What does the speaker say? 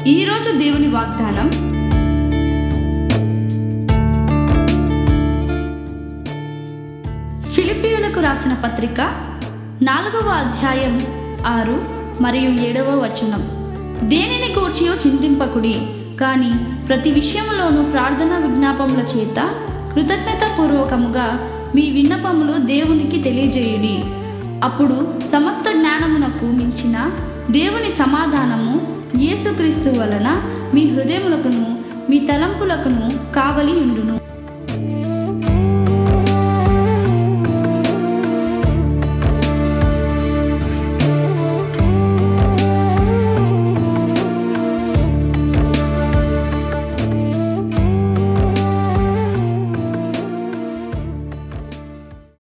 ఈరోజు దేవుని వాగ్దానం ఫిలిపియులకు రాసిన పత్రిక నాలుగవ అధ్యాయం ఆరు మరియు ఏడవ వచనం దేనిని గూర్చియో చింతింపకుడి కానీ ప్రతి విషయంలోనూ ప్రార్థన విజ్ఞాపముల చేత కృతజ్ఞతాపూర్వకముగా మీ విన్నపములు దేవునికి తెలియజేయుడి అప్పుడు సమస్త జ్ఞానమునకు మించిన దేవుని సమాధానము యేసుక్రీస్తు వలన మీ హృదయములకును మీ తలంపులకును కావలి ఉండును